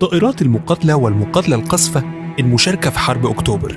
الطائرات المقاتلة والمقاتلة القصفة المشاركة في حرب أكتوبر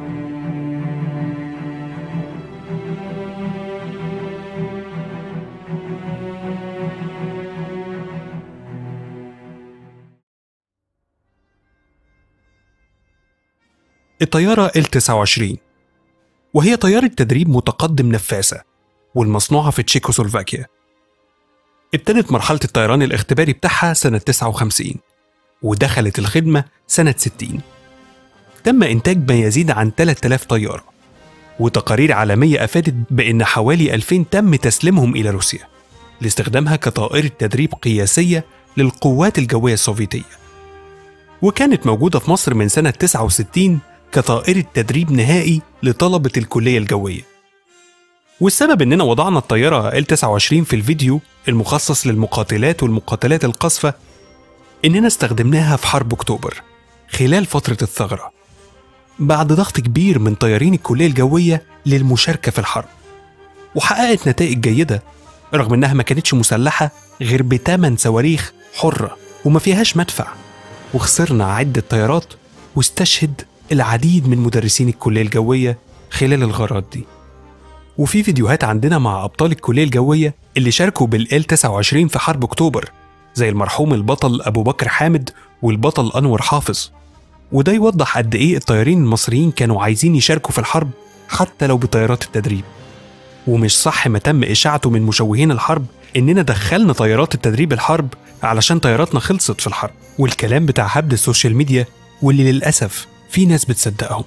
الطيارة ال-29 وهي طيارة تدريب متقدم نفاثة والمصنوعة في تشيكوسلوفاكيا ابتدت مرحلة الطيران الاختباري بتاعها سنة 59 ودخلت الخدمة سنة 60 تم إنتاج ما يزيد عن 3000 طيارة وتقارير عالمية أفادت بأن حوالي 2000 تم تسليمهم إلى روسيا لاستخدامها كطائرة تدريب قياسية للقوات الجوية السوفيتية وكانت موجودة في مصر من سنة 69 كطائرة تدريب نهائي لطلبة الكلية الجوية والسبب إننا وضعنا الطيارة ال-29 في الفيديو المخصص للمقاتلات والمقاتلات القصفة إننا استخدمناها في حرب أكتوبر خلال فترة الثغرة بعد ضغط كبير من طيارين الكلية الجوية للمشاركة في الحرب وحققت نتائج جيدة رغم إنها ما كانتش مسلحة غير بتمن صواريخ حرة وما فيهاش مدفع وخسرنا عدة طيارات واستشهد العديد من مدرسين الكلية الجوية خلال الغارات دي وفي فيديوهات عندنا مع أبطال الكلية الجوية اللي شاركوا بالإل 29 في حرب أكتوبر زي المرحوم البطل أبو بكر حامد والبطل أنور حافظ وده يوضح قد إيه الطيارين المصريين كانوا عايزين يشاركوا في الحرب حتى لو بطيارات التدريب ومش صح ما تم إشاعته من مشوهين الحرب إننا دخلنا طيارات التدريب الحرب علشان طياراتنا خلصت في الحرب والكلام بتاع هبد السوشيال ميديا واللي للأسف في ناس بتصدقهم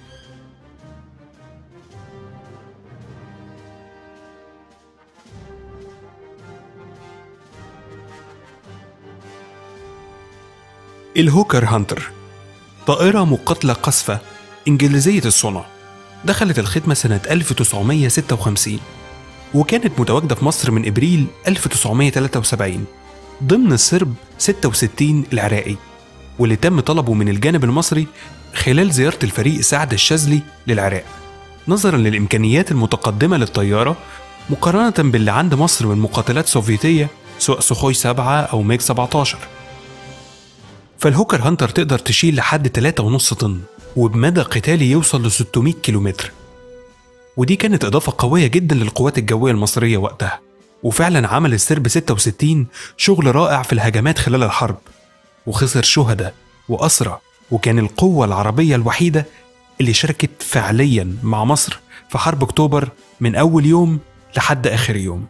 الهوكر هانتر طائرة مقاتلة قصفة إنجليزية الصنع دخلت الخدمة سنة 1956 وكانت متواجدة في مصر من إبريل 1973 ضمن السرب 66 العراقي واللي تم طلبه من الجانب المصري خلال زيارة الفريق سعد الشاذلي للعراق نظرا للإمكانيات المتقدمة للطيارة مقارنة باللي عند مصر من مقاتلات سوفيتية سواء سخوي 7 أو ميج 17 فالهوكر هانتر تقدر تشيل لحد 3.5 طن وبمدى قتالي يوصل ل 600 كيلومتر ودي كانت إضافة قوية جدا للقوات الجوية المصرية وقتها وفعلا عمل السرب 66 شغل رائع في الهجمات خلال الحرب وخسر شهداء وأسرى وكان القوة العربية الوحيدة اللي شاركت فعليا مع مصر في حرب أكتوبر من أول يوم لحد آخر يوم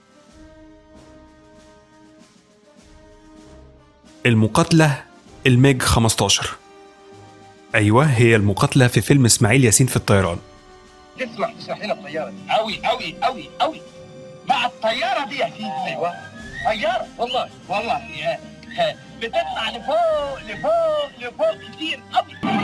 المقاتلة الميج 15 أيوة هي المقاتلة في فيلم إسماعيل ياسين في الطيران تسمح تشرح لنا الطياره دي قوي قوي قوي قوي مع الطياره دي يا سيدي ايوه طياره والله والله يا ها، بتطلع لفوق لفوق لفوق كتير قوي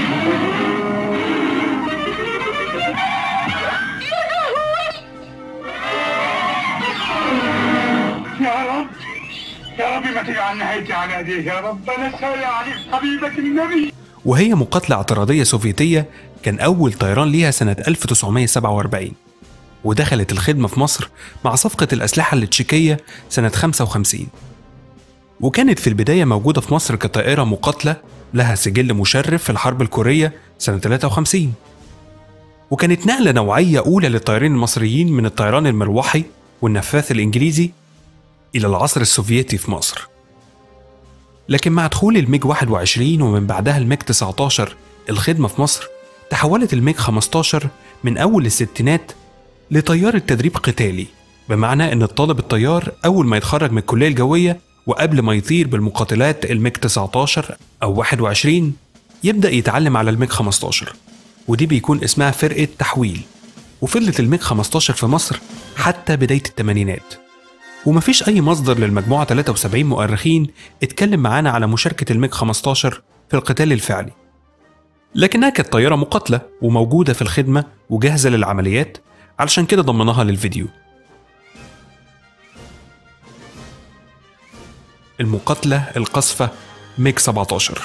يا رب يا رب ما تجعل نهايتي على ايديك يا رب انا سايع عليك حبيبك النبي وهي مقاتلة اعتراضية سوفيتية كان أول طيران ليها سنة 1947 ودخلت الخدمة في مصر مع صفقة الأسلحة التشيكية سنة 55 وكانت في البداية موجودة في مصر كطائرة مقاتلة لها سجل مشرف في الحرب الكورية سنة 53 وكانت نقلة نوعية أولى للطيارين المصريين من الطيران المروحي والنفاث الإنجليزي إلى العصر السوفيتي في مصر لكن مع دخول الميج 21 ومن بعدها الميج 19 الخدمة في مصر تحولت الميج 15 من أول الستينات لطيارة تدريب قتالي بمعنى إن الطالب الطيار أول ما يتخرج من الكلية الجوية وقبل ما يطير بالمقاتلات الميج 19 أو 21 يبدأ يتعلم على الميج 15 ودي بيكون اسمها فرقة تحويل وفضلت الميج 15 في مصر حتى بداية الثمانينات ومفيش أي مصدر للمجموعة 73 مؤرخين اتكلم معانا على مشاركة الميج 15 في القتال الفعلي لكنها كانت طيارة مقاتلة وموجودة في الخدمة وجاهزة للعمليات علشان كده ضمناها للفيديو المقاتلة القصفة ميج 17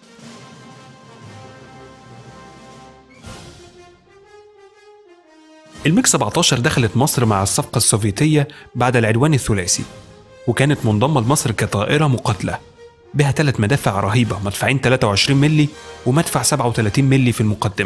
الميج 17 دخلت مصر مع الصفقة السوفيتية بعد العدوان الثلاثي وكانت منضمة لمصر كطائرة مقاتلة بها ثلاث مدافع رهيبة مدفعين 23 ملي ومدفع 37 ملي في المقدمة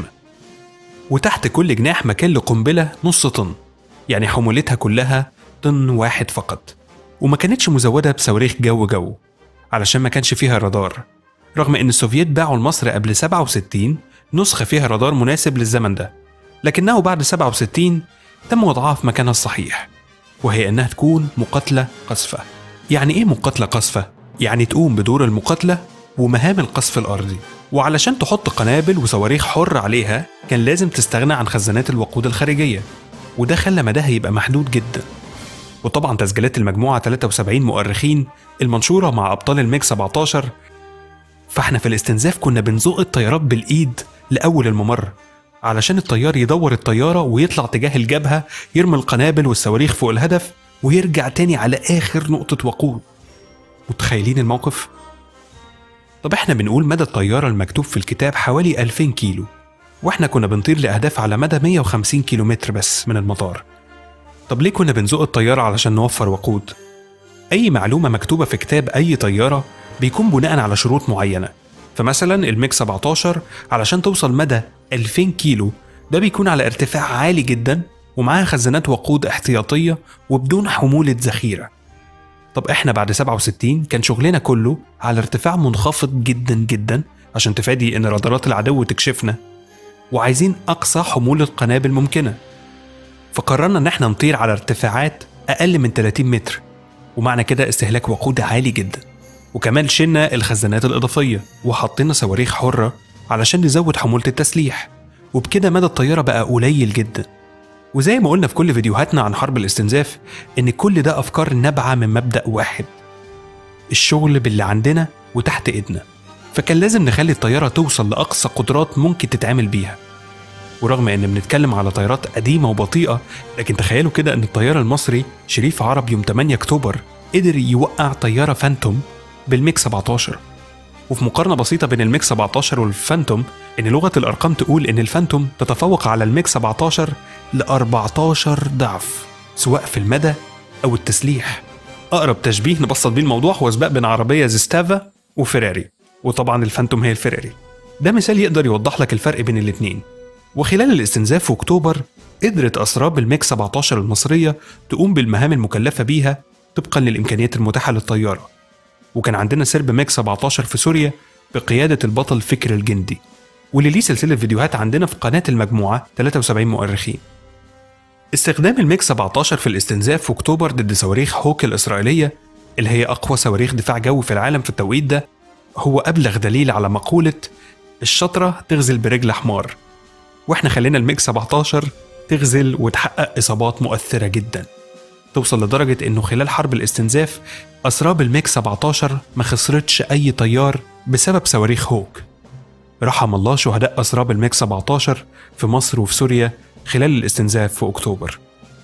وتحت كل جناح مكان لقنبلة نص طن يعني حمولتها كلها طن واحد فقط وما كانتش مزودة بصواريخ جو جو علشان ما كانش فيها رادار رغم ان السوفييت باعوا لمصر قبل 67 نسخة فيها رادار مناسب للزمن ده لكنه بعد 67 تم وضعها في مكانها الصحيح وهي انها تكون مقاتلة قصفة يعني ايه مقاتلة قصفة؟ يعني تقوم بدور المقاتلة ومهام القصف الأرضي وعلشان تحط قنابل وصواريخ حر عليها كان لازم تستغنى عن خزانات الوقود الخارجية وده خلى مداها يبقى محدود جدا وطبعا تسجيلات المجموعة 73 مؤرخين المنشورة مع أبطال الميج 17 فاحنا في الاستنزاف كنا بنزق الطيارات بالإيد لأول الممر علشان الطيار يدور الطيارة ويطلع تجاه الجبهة يرمي القنابل والصواريخ فوق الهدف ويرجع تاني على آخر نقطة وقود متخيلين الموقف؟ طب احنا بنقول مدى الطيارة المكتوب في الكتاب حوالي 2000 كيلو واحنا كنا بنطير لأهداف على مدى 150 كيلومتر بس من المطار طب ليه كنا بنزق الطيارة علشان نوفر وقود؟ أي معلومة مكتوبة في كتاب أي طيارة بيكون بناء على شروط معينة فمثلا الميج 17 علشان توصل مدى 2000 كيلو ده بيكون على ارتفاع عالي جدا ومعاها خزانات وقود احتياطية وبدون حمولة ذخيرة طب احنا بعد 67 كان شغلنا كله على ارتفاع منخفض جدا جدا عشان تفادي ان رادارات العدو تكشفنا وعايزين اقصى حمولة قنابل ممكنة فقررنا ان احنا نطير على ارتفاعات اقل من 30 متر ومعنى كده استهلاك وقود عالي جدا وكمان شلنا الخزانات الإضافية وحطينا صواريخ حرة علشان نزود حمولة التسليح وبكده مدى الطيارة بقى قليل جدا وزي ما قلنا في كل فيديوهاتنا عن حرب الاستنزاف إن كل ده أفكار نابعة من مبدأ واحد الشغل باللي عندنا وتحت إيدنا فكان لازم نخلي الطيارة توصل لأقصى قدرات ممكن تتعامل بيها ورغم ان بنتكلم على طيارات قديمه وبطيئه لكن تخيلوا كده ان الطيار المصري شريف عرب يوم 8 اكتوبر قدر يوقع طياره فانتوم بالميك 17 وفي مقارنه بسيطه بين الميك 17 والفانتوم ان لغه الارقام تقول ان الفانتوم تتفوق على الميك 17 ل 14 ضعف سواء في المدى او التسليح اقرب تشبيه نبسط بيه الموضوع هو سباق بين عربيه زيستافا وفيراري وطبعا الفانتوم هي الفيراري ده مثال يقدر يوضح لك الفرق بين الاتنين وخلال الاستنزاف في أكتوبر قدرت أسراب الميك 17 المصرية تقوم بالمهام المكلفة بيها طبقا للإمكانيات المتاحة للطيارة وكان عندنا سرب ميك 17 في سوريا بقيادة البطل فكر الجندي واللي ليه سلسلة فيديوهات عندنا في قناة المجموعة 73 مؤرخين استخدام الميك 17 في الاستنزاف في أكتوبر ضد صواريخ هوك الإسرائيلية اللي هي أقوى صواريخ دفاع جوي في العالم في التوقيت ده هو أبلغ دليل على مقولة الشطرة تغزل برجل حمار واحنا خلينا الميج 17 تغزل وتحقق اصابات مؤثره جدا توصل لدرجه انه خلال حرب الاستنزاف اسراب الميج 17 ما خسرتش اي طيار بسبب صواريخ هوك رحم الله شهداء اسراب الميج 17 في مصر وفي سوريا خلال الاستنزاف في اكتوبر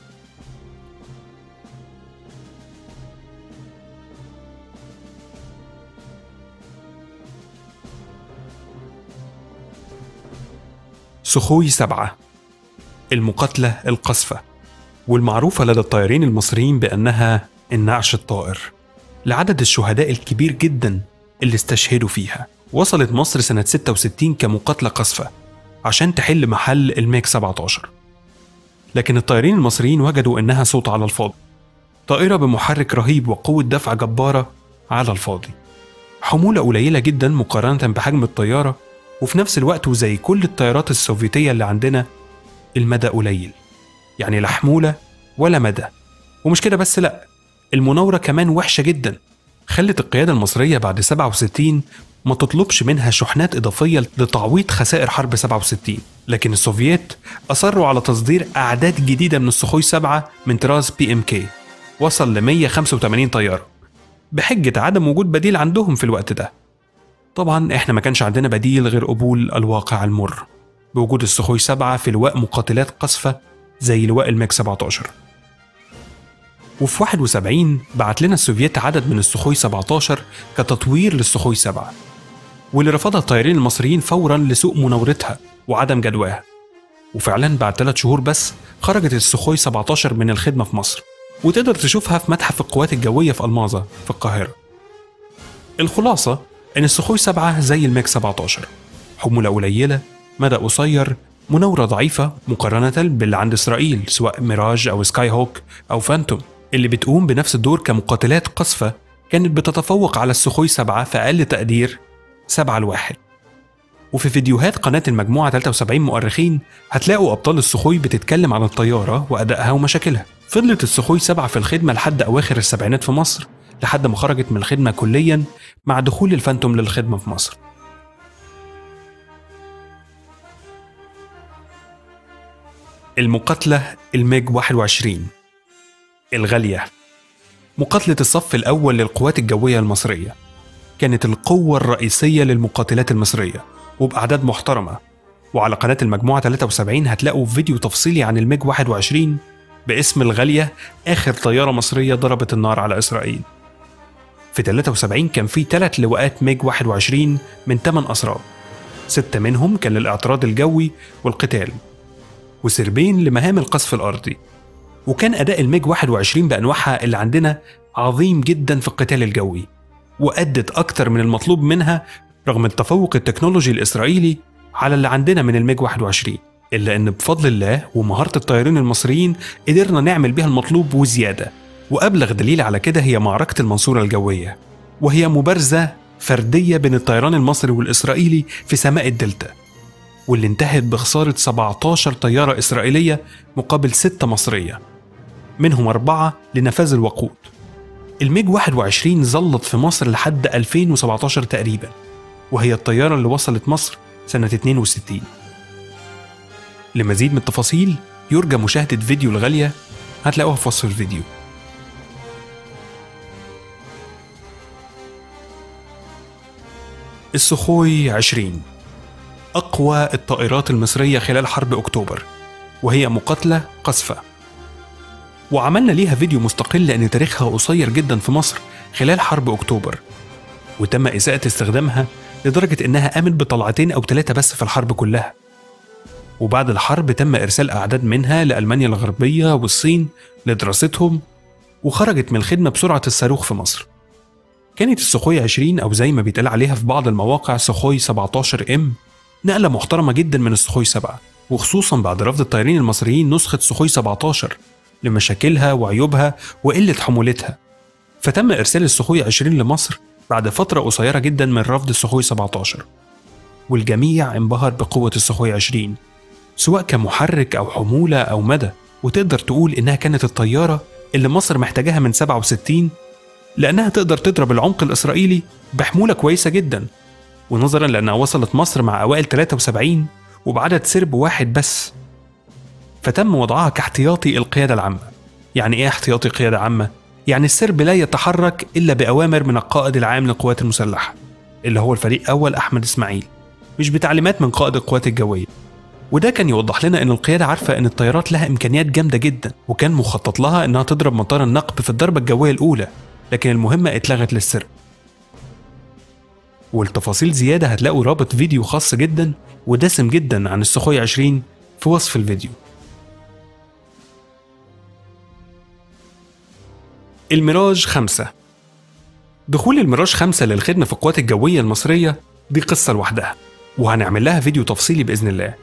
سخوي سبعة المقاتلة القصفة والمعروفة لدى الطيارين المصريين بأنها النعش الطائر لعدد الشهداء الكبير جدا اللي استشهدوا فيها وصلت مصر سنة 66 كمقاتلة قصفة عشان تحل محل الميك 17 لكن الطيارين المصريين وجدوا إنها صوت على الفاضي طائرة بمحرك رهيب وقوة دفع جبارة على الفاضي حمولة قليلة جدا مقارنة بحجم الطيارة وفي نفس الوقت وزي كل الطيارات السوفيتية اللي عندنا المدى قليل يعني لا حمولة ولا مدى ومش كده بس لأ المناورة كمان وحشة جدا خلت القيادة المصرية بعد 67 ما تطلبش منها شحنات إضافية لتعويض خسائر حرب 67 لكن السوفييت أصروا على تصدير أعداد جديدة من السخوي 7 من طراز بي ام كي وصل ل 185 طيارة بحجة عدم وجود بديل عندهم في الوقت ده طبعا احنا ما كانش عندنا بديل غير قبول الواقع المر بوجود السخوي 7 في لواء مقاتلات قصفة زي لواء الميك 17 وفي 71 بعت لنا السوفييت عدد من السخوي 17 كتطوير للسخوي 7 واللي رفضها الطيارين المصريين فورا لسوء مناورتها وعدم جدواها وفعلا بعد ثلاث شهور بس خرجت السخوي 17 من الخدمة في مصر وتقدر تشوفها في متحف القوات الجوية في ألماظة في القاهرة الخلاصة إن السخوي 7 زي الميك 17 حمولة قليلة مدى قصير مناورة ضعيفة مقارنة باللي عند إسرائيل سواء ميراج أو سكاي هوك أو فانتوم اللي بتقوم بنفس الدور كمقاتلات قصفة كانت بتتفوق على السخوي 7 في أقل تقدير 7 لواحد وفي فيديوهات قناة المجموعة 73 مؤرخين هتلاقوا أبطال السخوي بتتكلم عن الطيارة وأدائها ومشاكلها فضلت السخوي 7 في الخدمة لحد أواخر السبعينات في مصر لحد ما خرجت من الخدمة كليا مع دخول الفانتوم للخدمة في مصر المقاتلة الميج 21 الغالية مقاتلة الصف الأول للقوات الجوية المصرية كانت القوة الرئيسية للمقاتلات المصرية وبأعداد محترمة وعلى قناة المجموعة 73 هتلاقوا فيديو تفصيلي عن الميج 21 باسم الغالية آخر طيارة مصرية ضربت النار على إسرائيل في 73 كان في ثلاث لواءات ميج 21 من 8 أسراب ستة منهم كان للاعتراض الجوي والقتال وسربين لمهام القصف الأرضي وكان أداء الميج 21 بأنواعها اللي عندنا عظيم جدا في القتال الجوي وأدت أكتر من المطلوب منها رغم التفوق التكنولوجي الإسرائيلي على اللي عندنا من الميج 21 إلا أن بفضل الله ومهارة الطيارين المصريين قدرنا نعمل بها المطلوب وزيادة وأبلغ دليل على كده هي معركة المنصورة الجوية وهي مبارزة فردية بين الطيران المصري والإسرائيلي في سماء الدلتا واللي انتهت بخسارة 17 طيارة إسرائيلية مقابل 6 مصرية منهم أربعة لنفاذ الوقود الميج 21 ظلت في مصر لحد 2017 تقريبا وهي الطيارة اللي وصلت مصر سنة 62 لمزيد من التفاصيل يرجى مشاهدة فيديو الغالية هتلاقوها في وصف الفيديو السخوي 20 أقوى الطائرات المصرية خلال حرب أكتوبر وهي مقاتلة قصفة وعملنا ليها فيديو مستقل لأن تاريخها قصير جدا في مصر خلال حرب أكتوبر وتم إساءة استخدامها لدرجة إنها قامت بطلعتين أو ثلاثة بس في الحرب كلها وبعد الحرب تم إرسال أعداد منها لألمانيا الغربية والصين لدراستهم وخرجت من الخدمة بسرعة الصاروخ في مصر كانت السخوي 20 أو زي ما بيتقال عليها في بعض المواقع سخوي 17 ام نقلة محترمة جدا من السخوي 7 وخصوصا بعد رفض الطيارين المصريين نسخة سخوي 17 لمشاكلها وعيوبها وقلة حمولتها فتم إرسال السخوي 20 لمصر بعد فترة قصيرة جدا من رفض السخوي 17 والجميع انبهر بقوة السخوي 20 سواء كمحرك أو حمولة أو مدى وتقدر تقول إنها كانت الطيارة اللي مصر محتاجاها من 67 لأنها تقدر تضرب العمق الإسرائيلي بحمولة كويسة جدا ونظرا لأنها وصلت مصر مع أوائل 73 وبعدد سرب واحد بس فتم وضعها كاحتياطي القيادة العامة يعني إيه احتياطي قيادة عامة؟ يعني السرب لا يتحرك إلا بأوامر من القائد العام للقوات المسلحة اللي هو الفريق أول أحمد إسماعيل مش بتعليمات من قائد القوات الجوية وده كان يوضح لنا ان القياده عارفه ان الطيارات لها امكانيات جامده جدا وكان مخطط لها انها تضرب مطار النقب في الضربه الجويه الاولى لكن المهمه اتلغت للسرب والتفاصيل زياده هتلاقوا رابط فيديو خاص جدا ودسم جدا عن السخوي 20 في وصف الفيديو الميراج خمسة دخول الميراج خمسة للخدمة في القوات الجوية المصرية دي قصة لوحدها وهنعمل لها فيديو تفصيلي بإذن الله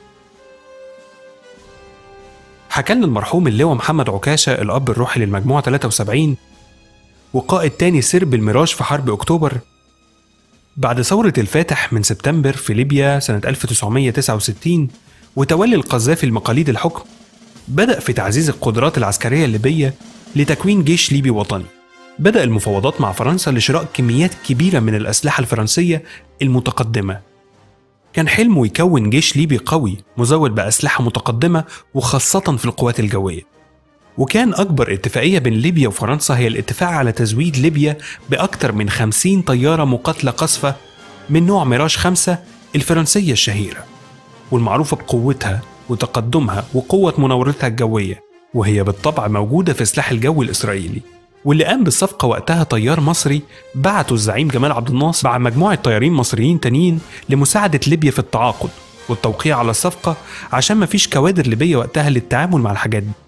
حكى لنا المرحوم اللواء محمد عكاشة الأب الروحي للمجموعة 73 وقائد تاني سرب الميراج في حرب أكتوبر بعد ثورة الفاتح من سبتمبر في ليبيا سنة 1969 وتولي القذافي المقاليد الحكم بدأ في تعزيز القدرات العسكرية الليبية لتكوين جيش ليبي وطني بدأ المفاوضات مع فرنسا لشراء كميات كبيرة من الأسلحة الفرنسية المتقدمة كان حلمه يكون جيش ليبي قوي مزود بأسلحة متقدمة وخاصة في القوات الجوية وكان أكبر اتفاقية بين ليبيا وفرنسا هي الاتفاق على تزويد ليبيا بأكثر من 50 طيارة مقاتلة قصفة من نوع ميراج خمسة الفرنسية الشهيرة والمعروفة بقوتها وتقدمها وقوة مناورتها الجوية وهي بالطبع موجودة في سلاح الجو الإسرائيلي واللي قام بالصفقة وقتها طيار مصري بعته الزعيم جمال عبد الناصر مع مجموعة طيارين مصريين تانيين لمساعدة ليبيا في التعاقد والتوقيع على الصفقة عشان مفيش كوادر ليبية وقتها للتعامل مع الحاجات دي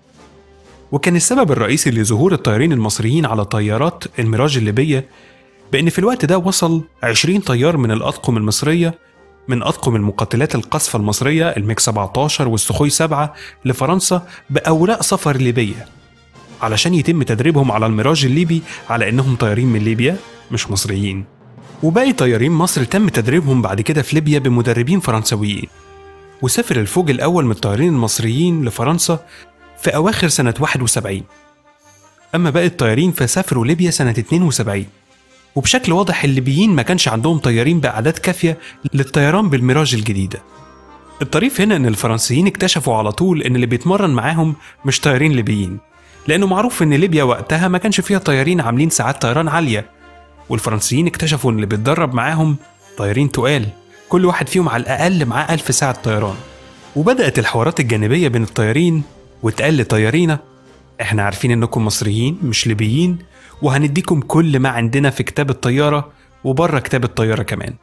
وكان السبب الرئيسي لظهور الطيارين المصريين على طيارات الميراج الليبية بأن في الوقت ده وصل 20 طيار من الأطقم المصرية من أطقم المقاتلات القصفة المصرية الميج 17 والسخوي 7 لفرنسا بأوراق سفر ليبية علشان يتم تدريبهم على الميراج الليبي على إنهم طيارين من ليبيا مش مصريين وباقي طيارين مصر تم تدريبهم بعد كده في ليبيا بمدربين فرنسويين وسافر الفوج الأول من الطيارين المصريين لفرنسا في أواخر سنة 71 أما باقي الطيارين فسافروا ليبيا سنة 72 وبشكل واضح الليبيين ما كانش عندهم طيارين بأعداد كافية للطيران بالميراج الجديدة الطريف هنا إن الفرنسيين اكتشفوا على طول إن اللي بيتمرن معاهم مش طيارين ليبيين لأنه معروف إن ليبيا وقتها ما كانش فيها طيارين عاملين ساعات طيران عالية والفرنسيين اكتشفوا إن اللي بيتدرب معاهم طيارين تقال كل واحد فيهم على الأقل معاه ألف ساعة طيران وبدأت الحوارات الجانبية بين الطيارين واتقال لطيارينا احنا عارفين انكم مصريين مش ليبيين وهنديكم كل ما عندنا في كتاب الطيارة وبره كتاب الطيارة كمان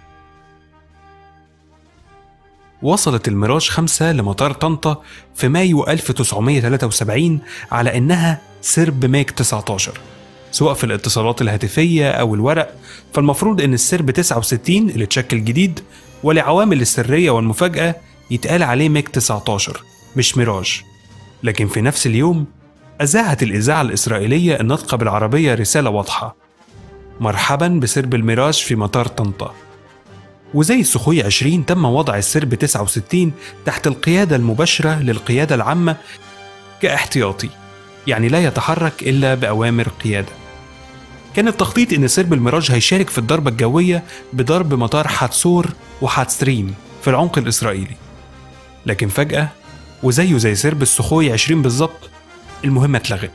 وصلت الميراج خمسة لمطار طنطا في مايو 1973 على إنها سرب ماك 19 سواء في الاتصالات الهاتفية أو الورق فالمفروض إن السرب 69 اللي اتشكل جديد ولعوامل السرية والمفاجأة يتقال عليه ماك 19 مش ميراج لكن في نفس اليوم أذاعت الإذاعة الإسرائيلية الناطقة بالعربية رسالة واضحة مرحبا بسرب الميراج في مطار طنطا وزي السخوي 20 تم وضع السرب 69 تحت القيادة المباشرة للقيادة العامة كاحتياطي يعني لا يتحرك إلا بأوامر قيادة كان التخطيط إن سرب الميراج هيشارك في الضربة الجوية بضرب مطار حتسور وحاتستريم في العمق الإسرائيلي لكن فجأة وزيه زي سرب السخوي 20 بالظبط المهمة اتلغت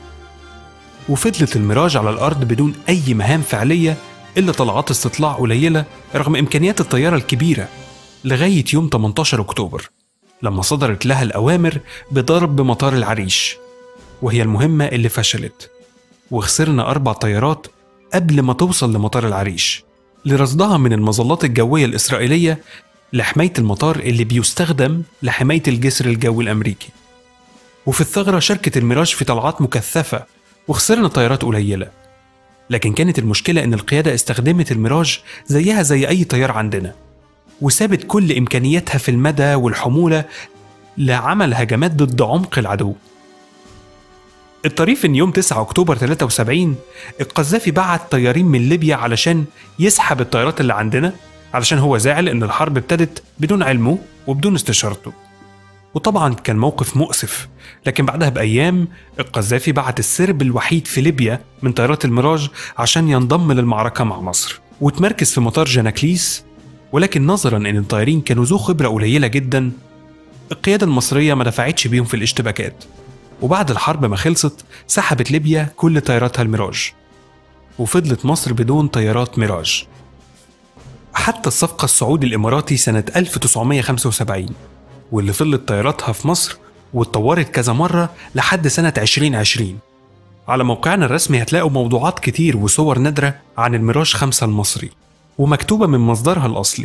وفضلت الميراج على الأرض بدون أي مهام فعلية إلا طلعات استطلاع قليلة رغم إمكانيات الطيارة الكبيرة لغاية يوم 18 أكتوبر لما صدرت لها الأوامر بضرب مطار العريش وهي المهمة اللي فشلت وخسرنا أربع طيارات قبل ما توصل لمطار العريش لرصدها من المظلات الجوية الإسرائيلية لحماية المطار اللي بيستخدم لحماية الجسر الجوي الأمريكي وفي الثغرة شاركت الميراج في طلعات مكثفة وخسرنا طيارات قليلة لكن كانت المشكلة إن القيادة استخدمت الميراج زيها زي أي طيار عندنا وسابت كل إمكانياتها في المدى والحمولة لعمل هجمات ضد عمق العدو الطريف إن يوم 9 أكتوبر 73 القذافي بعت طيارين من ليبيا علشان يسحب الطيارات اللي عندنا علشان هو زعل إن الحرب ابتدت بدون علمه وبدون استشارته وطبعا كان موقف مؤسف لكن بعدها بأيام القذافي بعت السرب الوحيد في ليبيا من طيارات الميراج عشان ينضم للمعركة مع مصر وتمركز في مطار جناكليس ولكن نظرا ان الطيارين كانوا ذو خبرة قليلة جدا القيادة المصرية ما دفعتش بيهم في الاشتباكات وبعد الحرب ما خلصت سحبت ليبيا كل طياراتها الميراج وفضلت مصر بدون طيارات ميراج حتى الصفقة السعودي الإماراتي سنة 1975 واللي فضلت طياراتها في مصر واتطورت كذا مرة لحد سنة 2020 على موقعنا الرسمي هتلاقوا موضوعات كتير وصور نادرة عن الميراج خمسة المصري ومكتوبة من مصدرها الأصلي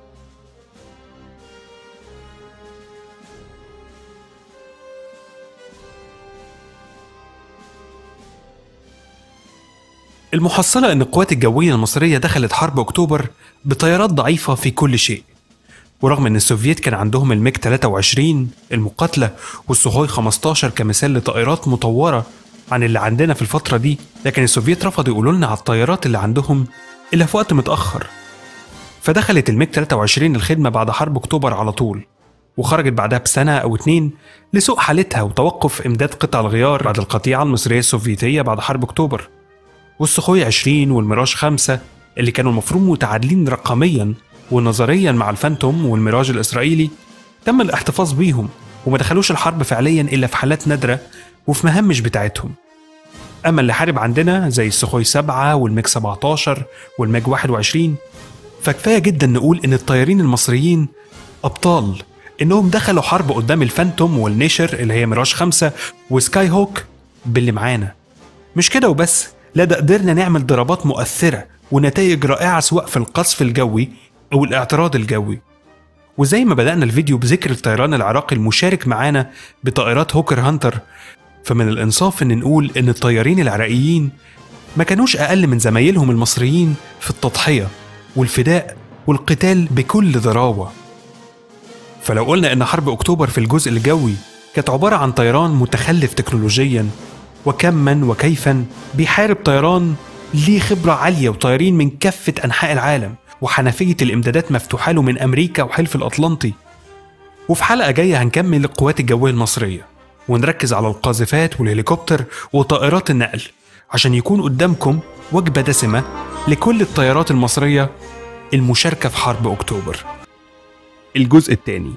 المحصلة أن القوات الجوية المصرية دخلت حرب أكتوبر بطيارات ضعيفة في كل شيء ورغم ان السوفييت كان عندهم الميج 23 المقاتله والسخوي 15 كمثال لطائرات مطوره عن اللي عندنا في الفتره دي لكن السوفييت رفضوا يقولوا لنا على الطيارات اللي عندهم الا في وقت متاخر فدخلت الميج 23 الخدمه بعد حرب اكتوبر على طول وخرجت بعدها بسنه او اتنين لسوء حالتها وتوقف امداد قطع الغيار بعد القطيعه المصريه السوفيتيه بعد حرب اكتوبر والسخوي 20 والميراج 5 اللي كانوا المفروض متعادلين رقميا ونظريا مع الفانتوم والميراج الإسرائيلي تم الاحتفاظ بيهم وما دخلوش الحرب فعليا إلا في حالات نادرة وفي مهام مش بتاعتهم أما اللي حارب عندنا زي السخوي 7 والميج 17 والميج 21 فكفاية جدا نقول إن الطيارين المصريين أبطال إنهم دخلوا حرب قدام الفانتوم والنيشر اللي هي ميراج 5 وسكاي هوك باللي معانا مش كده وبس لا ده قدرنا نعمل ضربات مؤثرة ونتائج رائعة سواء في القصف الجوي أو الاعتراض الجوي وزي ما بدأنا الفيديو بذكر الطيران العراقي المشارك معانا بطائرات هوكر هانتر فمن الإنصاف إن نقول إن الطيارين العراقيين ما كانوش أقل من زمايلهم المصريين في التضحية والفداء والقتال بكل ضراوة فلو قلنا إن حرب أكتوبر في الجزء الجوي كانت عبارة عن طيران متخلف تكنولوجيا وكما وكيفا بيحارب طيران ليه خبرة عالية وطيارين من كافة أنحاء العالم وحنفية الإمدادات مفتوحة له من أمريكا وحلف الأطلنطي وفي حلقة جاية هنكمل القوات الجوية المصرية ونركز على القاذفات والهليكوبتر وطائرات النقل عشان يكون قدامكم وجبة دسمة لكل الطيارات المصرية المشاركة في حرب أكتوبر الجزء الثاني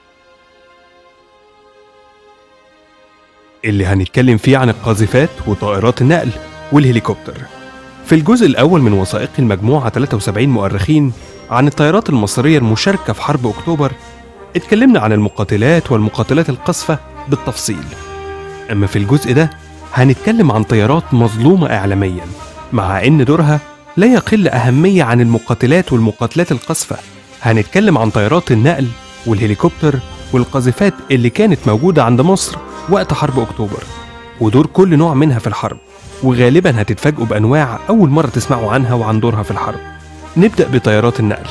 اللي هنتكلم فيه عن القاذفات وطائرات النقل والهليكوبتر في الجزء الأول من وثائق المجموعة 73 مؤرخين عن الطيارات المصرية المشاركة في حرب أكتوبر اتكلمنا عن المقاتلات والمقاتلات القصفة بالتفصيل أما في الجزء ده هنتكلم عن طيارات مظلومة إعلاميا مع إن دورها لا يقل أهمية عن المقاتلات والمقاتلات القصفة هنتكلم عن طيارات النقل والهليكوبتر والقاذفات اللي كانت موجودة عند مصر وقت حرب أكتوبر ودور كل نوع منها في الحرب وغالبا هتتفاجئوا بأنواع أول مرة تسمعوا عنها وعن دورها في الحرب نبدأ بطيارات النقل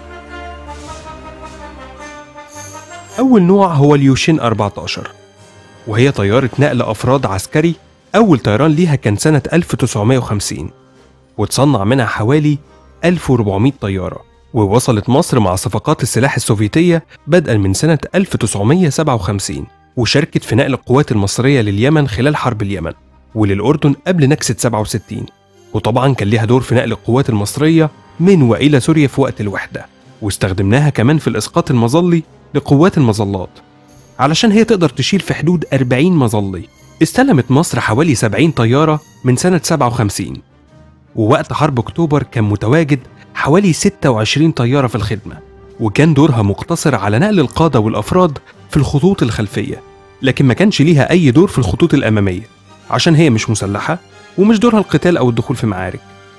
أول نوع هو اليوشين 14 وهي طيارة نقل أفراد عسكري أول طيران ليها كان سنة 1950 وتصنع منها حوالي 1400 طيارة ووصلت مصر مع صفقات السلاح السوفيتية بدءا من سنة 1957 وشاركت في نقل القوات المصرية لليمن خلال حرب اليمن وللأردن قبل نكسة 67 وطبعا كان ليها دور في نقل القوات المصرية من وإلى سوريا في وقت الوحدة واستخدمناها كمان في الإسقاط المظلي لقوات المظلات علشان هي تقدر تشيل في حدود 40 مظلي استلمت مصر حوالي 70 طيارة من سنة 57 ووقت حرب أكتوبر كان متواجد حوالي 26 طيارة في الخدمة وكان دورها مقتصر على نقل القادة والأفراد في الخطوط الخلفية لكن ما كانش ليها أي دور في الخطوط الأمامية عشان هي مش مسلحة ومش دورها القتال أو الدخول في معارك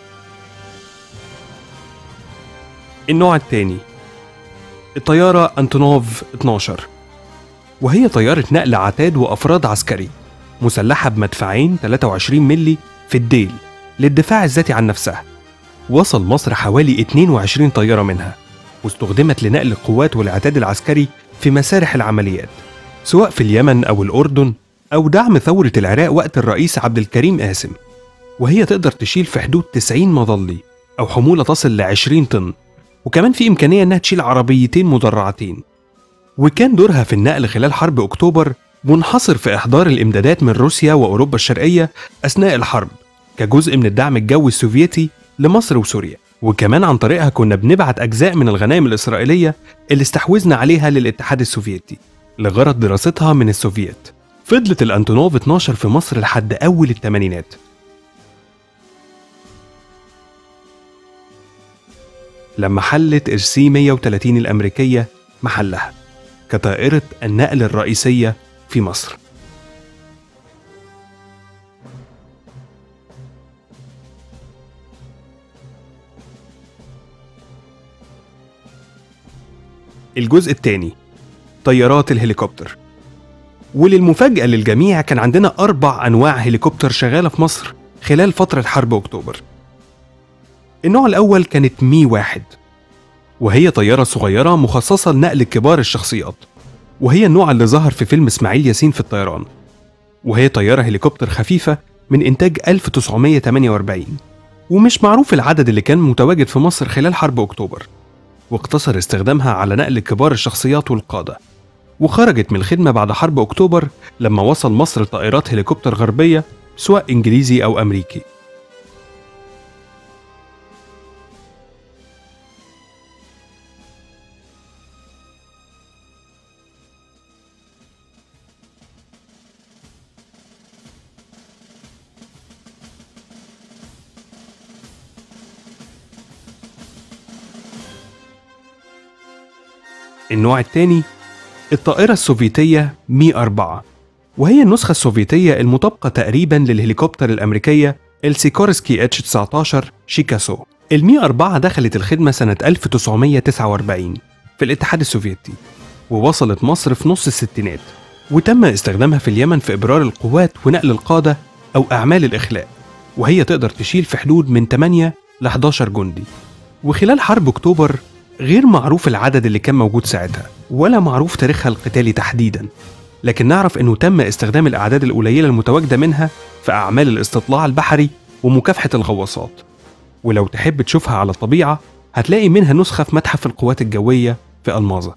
النوع الثاني الطيارة أنتونوف 12 وهي طيارة نقل عتاد وأفراد عسكري مسلحة بمدفعين 23 ملي في الديل للدفاع الذاتي عن نفسها وصل مصر حوالي 22 طيارة منها واستخدمت لنقل القوات والعتاد العسكري في مسارح العمليات سواء في اليمن أو الأردن أو دعم ثورة العراق وقت الرئيس عبد الكريم قاسم وهي تقدر تشيل في حدود 90 مظلي أو حمولة تصل ل 20 طن وكمان في إمكانية إنها تشيل عربيتين مدرعتين وكان دورها في النقل خلال حرب أكتوبر منحصر في إحضار الإمدادات من روسيا وأوروبا الشرقية أثناء الحرب كجزء من الدعم الجوي السوفيتي لمصر وسوريا وكمان عن طريقها كنا بنبعت أجزاء من الغنائم الإسرائيلية اللي استحوذنا عليها للاتحاد السوفيتي لغرض دراستها من السوفييت فضلت الأنتونوف 12 في مصر لحد أول الثمانينات لما حلت إرسي 130 الأمريكية محلها كطائرة النقل الرئيسية في مصر الجزء الثاني طيارات الهليكوبتر وللمفاجأة للجميع كان عندنا أربع أنواع هليكوبتر شغالة في مصر خلال فترة حرب أكتوبر النوع الأول كانت مي واحد وهي طيارة صغيرة مخصصة لنقل كبار الشخصيات وهي النوع اللي ظهر في فيلم إسماعيل ياسين في الطيران وهي طيارة هليكوبتر خفيفة من إنتاج 1948 ومش معروف العدد اللي كان متواجد في مصر خلال حرب أكتوبر واقتصر استخدامها على نقل كبار الشخصيات والقادة وخرجت من الخدمة بعد حرب أكتوبر لما وصل مصر طائرات هليكوبتر غربية سواء إنجليزي أو أمريكي النوع الثاني الطائرة السوفيتية مي 4 وهي النسخة السوفيتية المطابقة تقريبا للهليكوبتر الأمريكية السيكورسكي اتش 19 شيكاسو المي 4 دخلت الخدمة سنة 1949 في الاتحاد السوفيتي ووصلت مصر في نص الستينات وتم استخدامها في اليمن في إبرار القوات ونقل القادة أو أعمال الإخلاء وهي تقدر تشيل في حدود من 8 ل 11 جندي وخلال حرب أكتوبر غير معروف العدد اللي كان موجود ساعتها ولا معروف تاريخها القتالي تحديدا لكن نعرف انه تم استخدام الاعداد القليله المتواجده منها في اعمال الاستطلاع البحري ومكافحه الغواصات ولو تحب تشوفها على الطبيعه هتلاقي منها نسخه في متحف القوات الجويه في الماظه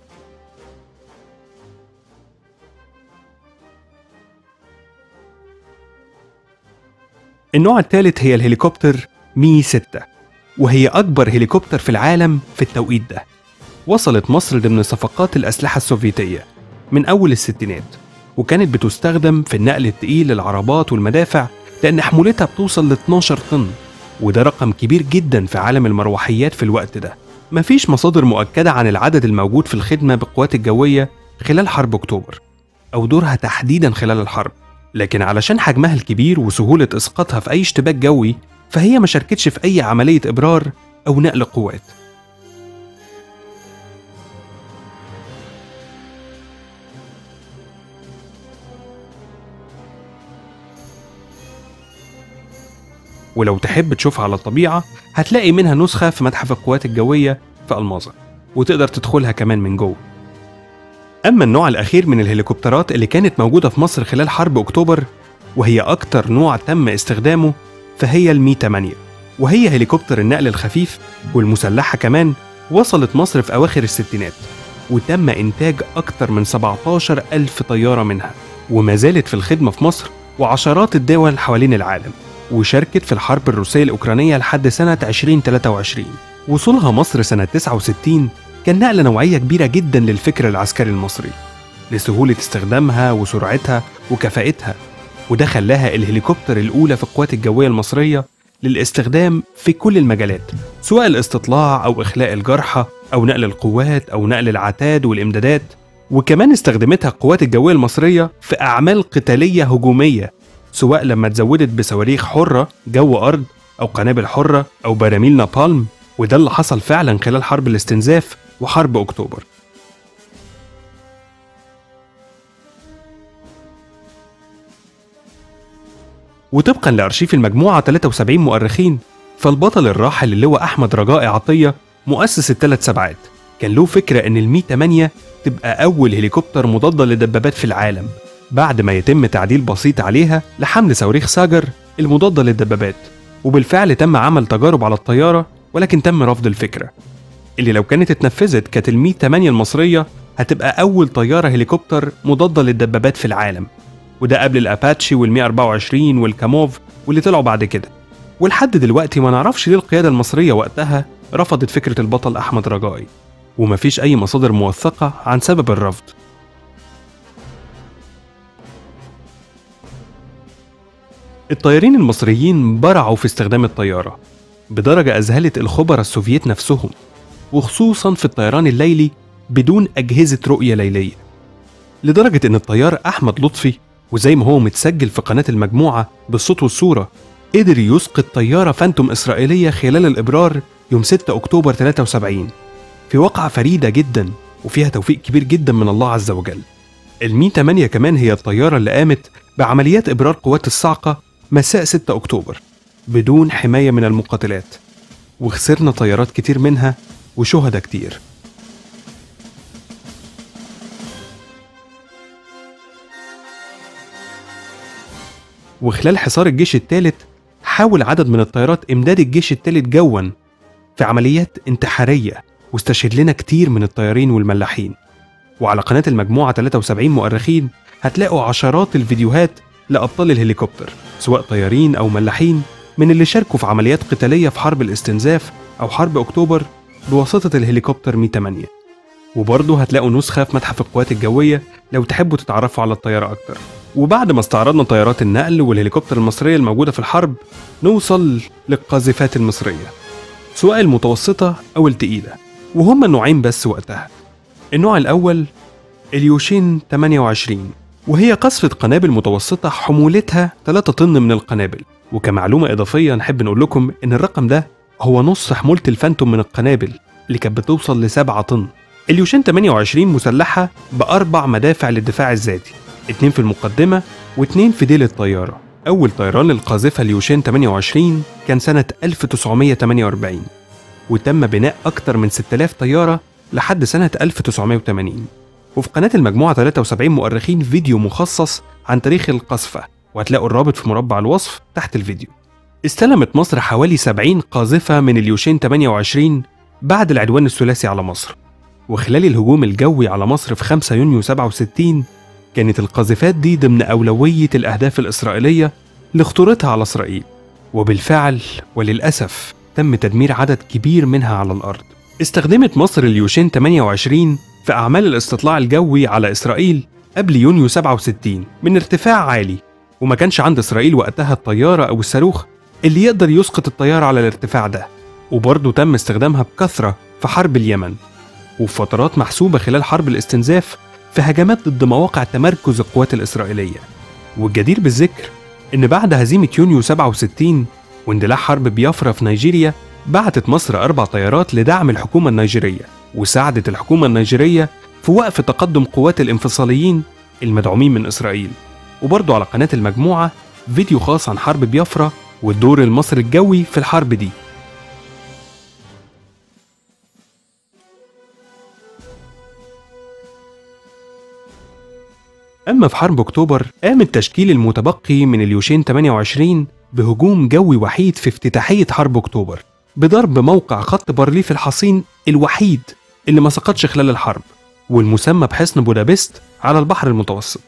النوع الثالث هي الهليكوبتر مي 6 وهي أكبر هليكوبتر في العالم في التوقيت ده وصلت مصر ضمن صفقات الأسلحة السوفيتية من أول الستينات وكانت بتستخدم في النقل التقيل للعربات والمدافع لأن حمولتها بتوصل ل 12 طن وده رقم كبير جدا في عالم المروحيات في الوقت ده مفيش مصادر مؤكدة عن العدد الموجود في الخدمة بالقوات الجوية خلال حرب أكتوبر أو دورها تحديدا خلال الحرب لكن علشان حجمها الكبير وسهولة إسقاطها في أي اشتباك جوي فهي ما شاركتش في أي عملية إبرار أو نقل قوات ولو تحب تشوفها على الطبيعة هتلاقي منها نسخة في متحف القوات الجوية في ألماظة وتقدر تدخلها كمان من جوه أما النوع الأخير من الهليكوبترات اللي كانت موجودة في مصر خلال حرب أكتوبر وهي أكتر نوع تم استخدامه فهي المي 8 وهي هليكوبتر النقل الخفيف والمسلحة كمان وصلت مصر في أواخر الستينات وتم إنتاج أكتر من 17 ألف طيارة منها وما زالت في الخدمة في مصر وعشرات الدول حوالين العالم وشاركت في الحرب الروسية الأوكرانية لحد سنة 2023 وصولها مصر سنة 69 كان نقلة نوعية كبيرة جدا للفكر العسكري المصري لسهولة استخدامها وسرعتها وكفاءتها وده خلاها الهليكوبتر الأولى في القوات الجوية المصرية للاستخدام في كل المجالات سواء الاستطلاع أو إخلاء الجرحى أو نقل القوات أو نقل العتاد والإمدادات وكمان استخدمتها القوات الجوية المصرية في أعمال قتالية هجومية سواء لما اتزودت بصواريخ حرة جو أرض أو قنابل حرة أو براميل نابالم وده اللي حصل فعلا خلال حرب الاستنزاف وحرب أكتوبر وطبقا لأرشيف المجموعة 73 مؤرخين فالبطل الراحل اللواء أحمد رجاء عطية مؤسس الثلاث سبعات كان له فكرة إن المي 8 تبقى أول هليكوبتر مضادة للدبابات في العالم بعد ما يتم تعديل بسيط عليها لحمل صواريخ ساجر المضادة للدبابات وبالفعل تم عمل تجارب على الطيارة ولكن تم رفض الفكرة اللي لو كانت اتنفذت كانت المي 8 المصرية هتبقى أول طيارة هليكوبتر مضادة للدبابات في العالم وده قبل الأباتشي وال 124 والكاموف واللي طلعوا بعد كده ولحد دلوقتي ما نعرفش ليه القيادة المصرية وقتها رفضت فكرة البطل أحمد رجائي ومفيش أي مصادر موثقة عن سبب الرفض الطيارين المصريين برعوا في استخدام الطيارة بدرجة أذهلت الخبراء السوفييت نفسهم وخصوصا في الطيران الليلي بدون أجهزة رؤية ليلية لدرجة إن الطيار أحمد لطفي وزي ما هو متسجل في قناة المجموعة بالصوت والصورة قدر يسقط طيارة فانتوم إسرائيلية خلال الإبرار يوم 6 أكتوبر 73 في واقعة فريدة جدا وفيها توفيق كبير جدا من الله عز وجل المي 8 كمان هي الطيارة اللي قامت بعمليات إبرار قوات الصاعقة مساء 6 أكتوبر بدون حماية من المقاتلات وخسرنا طيارات كتير منها وشهداء كتير وخلال حصار الجيش الثالث حاول عدد من الطيارات إمداد الجيش الثالث جوا في عمليات انتحارية واستشهد لنا كتير من الطيارين والملاحين وعلى قناة المجموعة 73 مؤرخين هتلاقوا عشرات الفيديوهات لأبطال الهليكوبتر سواء طيارين أو ملاحين من اللي شاركوا في عمليات قتالية في حرب الاستنزاف أو حرب أكتوبر بواسطة الهليكوبتر مي 8 وبرضه هتلاقوا نسخة في متحف القوات الجوية لو تحبوا تتعرفوا على الطيارة أكتر وبعد ما استعرضنا طيارات النقل والهليكوبتر المصرية الموجودة في الحرب نوصل للقاذفات المصرية سواء المتوسطة أو التقيلة وهما النوعين بس وقتها النوع الأول اليوشين 28 وهي قصفة قنابل متوسطة حمولتها 3 طن من القنابل وكمعلومة إضافية نحب نقول لكم إن الرقم ده هو نص حمولة الفانتوم من القنابل اللي كانت بتوصل ل 7 طن اليوشين 28 مسلحة بأربع مدافع للدفاع الذاتي اتنين في المقدمة واتنين في ديل الطيارة أول طيران للقاذفة اليوشين 28 كان سنة 1948 وتم بناء أكثر من 6000 طيارة لحد سنة 1980 وفي قناة المجموعة 73 مؤرخين فيديو مخصص عن تاريخ القذفة وهتلاقوا الرابط في مربع الوصف تحت الفيديو استلمت مصر حوالي 70 قاذفة من اليوشين 28 بعد العدوان الثلاثي على مصر وخلال الهجوم الجوي على مصر في 5 يونيو 67 كانت القاذفات دي ضمن أولوية الأهداف الإسرائيلية لخطورتها على إسرائيل وبالفعل وللأسف تم تدمير عدد كبير منها على الأرض استخدمت مصر اليوشين 28 في أعمال الاستطلاع الجوي على إسرائيل قبل يونيو 67 من ارتفاع عالي وما كانش عند إسرائيل وقتها الطيارة أو الصاروخ اللي يقدر يسقط الطيارة على الارتفاع ده وبرضه تم استخدامها بكثرة في حرب اليمن وفي فترات محسوبة خلال حرب الاستنزاف في هجمات ضد مواقع تمركز القوات الإسرائيلية والجدير بالذكر إن بعد هزيمة يونيو 67 واندلاع حرب بيافرا في نيجيريا بعتت مصر أربع طيارات لدعم الحكومة النيجيرية وساعدت الحكومة النيجيرية في وقف تقدم قوات الانفصاليين المدعومين من إسرائيل وبرضه على قناة المجموعة فيديو خاص عن حرب بيافرا والدور المصري الجوي في الحرب دي أما في حرب أكتوبر قام التشكيل المتبقي من اليوشين 28 بهجوم جوي وحيد في افتتاحية حرب أكتوبر بضرب موقع خط بارليف الحصين الوحيد اللي ما سقطش خلال الحرب والمسمى بحصن بودابست على البحر المتوسط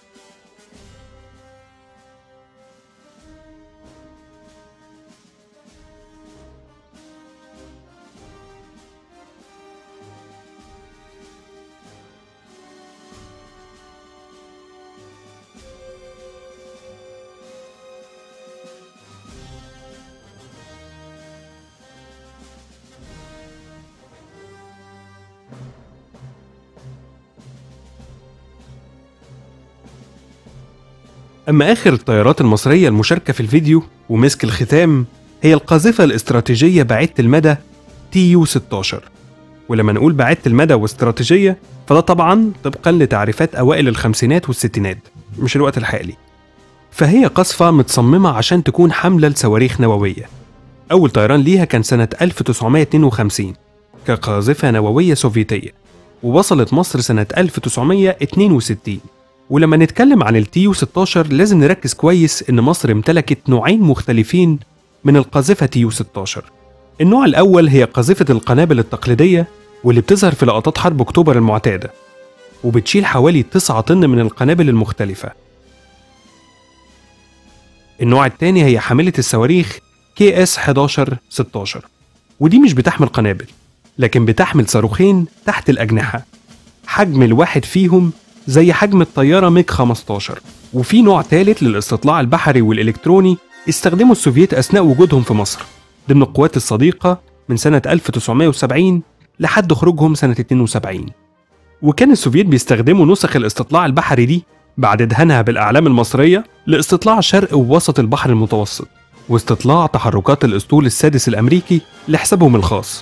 أما آخر الطيارات المصرية المشاركة في الفيديو ومسك الختام هي القاذفة الاستراتيجية بعيدة المدى تي يو 16 ولما نقول بعيدة المدى واستراتيجية فده طبعا طبقا لتعريفات أوائل الخمسينات والستينات مش الوقت الحالي فهي قصفة متصممة عشان تكون حملة لصواريخ نووية أول طيران ليها كان سنة 1952 كقاذفة نووية سوفيتية ووصلت مصر سنة 1962 ولما نتكلم عن التيو 16 لازم نركز كويس إن مصر امتلكت نوعين مختلفين من القاذفة تيو 16 النوع الأول هي قاذفة القنابل التقليدية واللي بتظهر في لقطات حرب أكتوبر المعتادة وبتشيل حوالي 9 طن من القنابل المختلفة النوع الثاني هي حاملة الصواريخ كي اس 11 16 ودي مش بتحمل قنابل لكن بتحمل صاروخين تحت الأجنحة حجم الواحد فيهم زي حجم الطيارة ميج 15 وفي نوع ثالث للاستطلاع البحري والإلكتروني استخدمه السوفييت أثناء وجودهم في مصر ضمن القوات الصديقة من سنة 1970 لحد خروجهم سنة 72 وكان السوفييت بيستخدموا نسخ الاستطلاع البحري دي بعد دهانها بالأعلام المصرية لاستطلاع شرق ووسط البحر المتوسط واستطلاع تحركات الأسطول السادس الأمريكي لحسابهم الخاص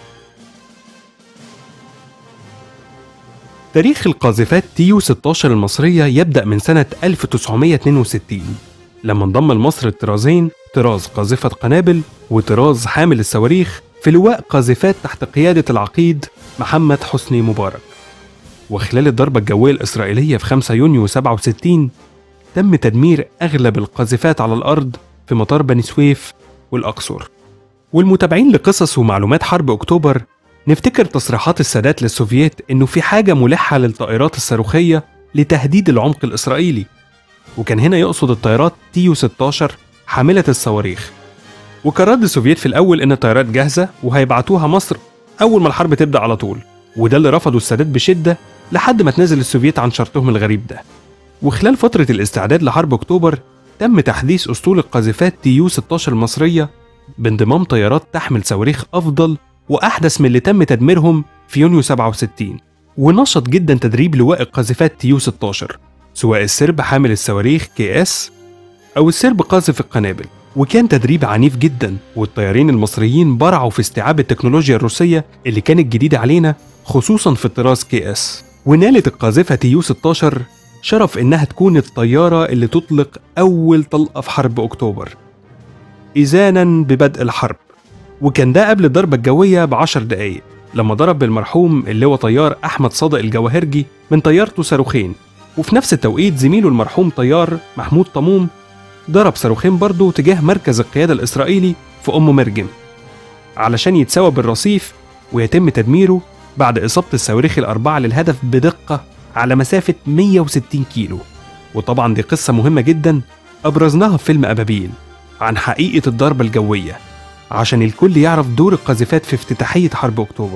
تاريخ القاذفات تيو 16 المصرية يبدأ من سنة 1962 لما انضم لمصر الطرازين طراز قاذفة قنابل وطراز حامل الصواريخ في لواء قاذفات تحت قيادة العقيد محمد حسني مبارك وخلال الضربة الجوية الإسرائيلية في 5 يونيو 67 تم تدمير أغلب القاذفات على الأرض في مطار بني سويف والأقصر والمتابعين لقصص ومعلومات حرب أكتوبر نفتكر تصريحات السادات للسوفييت إنه في حاجة ملحة للطائرات الصاروخية لتهديد العمق الإسرائيلي وكان هنا يقصد الطيارات تيو 16 حاملة الصواريخ وكان رد السوفييت في الأول إن الطيارات جاهزة وهيبعتوها مصر أول ما الحرب تبدأ على طول وده اللي رفضه السادات بشدة لحد ما تنازل السوفييت عن شرطهم الغريب ده وخلال فترة الاستعداد لحرب أكتوبر تم تحديث أسطول القاذفات تيو 16 المصرية بانضمام طيارات تحمل صواريخ أفضل وأحدث من اللي تم تدميرهم في يونيو 67 ونشط جدا تدريب لواء القاذفات تيو 16 سواء السرب حامل الصواريخ كي اس أو السرب قاذف القنابل وكان تدريب عنيف جدا والطيارين المصريين برعوا في استيعاب التكنولوجيا الروسية اللي كانت جديدة علينا خصوصا في الطراز كي اس ونالت القاذفة تيو 16 شرف إنها تكون الطيارة اللي تطلق أول طلقة في حرب أكتوبر إذانا ببدء الحرب وكان ده قبل الضربة الجوية بعشر دقايق لما ضرب بالمرحوم اللي هو طيار أحمد صادق الجواهرجي من طيارته صاروخين وفي نفس التوقيت زميله المرحوم طيار محمود طموم ضرب صاروخين برضه تجاه مركز القيادة الإسرائيلي في أم مرجم علشان يتساوى بالرصيف ويتم تدميره بعد إصابة الصواريخ الأربعة للهدف بدقة على مسافة 160 كيلو وطبعا دي قصة مهمة جدا أبرزناها في فيلم أبابيل عن حقيقة الضربة الجوية عشان الكل يعرف دور القاذفات في افتتاحية حرب أكتوبر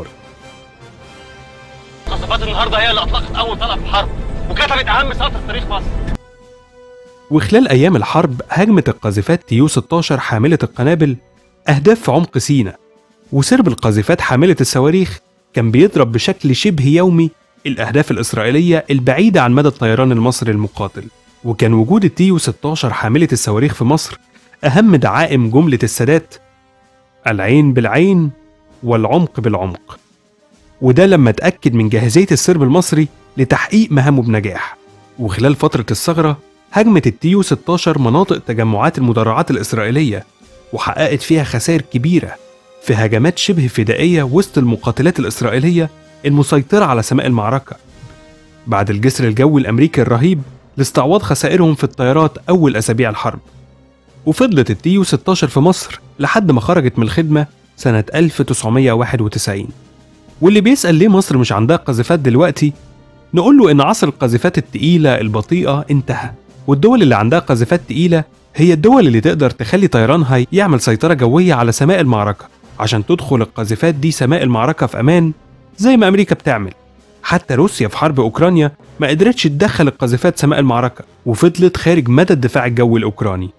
قصفات النهارده هي اللي اطلقت اول طلقه في الحرب وكتبت اهم سطر في تاريخ مصر وخلال أيام الحرب هاجمت القاذفات تيو 16 حاملة القنابل أهداف في عمق سيناء وسرب القاذفات حاملة الصواريخ كان بيضرب بشكل شبه يومي الأهداف الإسرائيلية البعيدة عن مدى الطيران المصري المقاتل وكان وجود التيو 16 حاملة الصواريخ في مصر أهم دعائم جملة السادات العين بالعين والعمق بالعمق وده لما اتأكد من جاهزية السرب المصري لتحقيق مهامه بنجاح وخلال فترة الثغرة هجمت التيو 16 مناطق تجمعات المدرعات الإسرائيلية وحققت فيها خسائر كبيرة في هجمات شبه فدائية وسط المقاتلات الإسرائيلية المسيطرة على سماء المعركة بعد الجسر الجوي الأمريكي الرهيب لاستعواض خسائرهم في الطيارات أول أسابيع الحرب وفضلت التيو 16 في مصر لحد ما خرجت من الخدمة سنة 1991 واللي بيسأل ليه مصر مش عندها قاذفات دلوقتي نقول له إن عصر القاذفات التقيلة البطيئة انتهى والدول اللي عندها قاذفات تقيلة هي الدول اللي تقدر تخلي طيرانها يعمل سيطرة جوية على سماء المعركة عشان تدخل القاذفات دي سماء المعركة في أمان زي ما أمريكا بتعمل حتى روسيا في حرب أوكرانيا ما قدرتش تدخل القاذفات سماء المعركة وفضلت خارج مدى الدفاع الجوي الأوكراني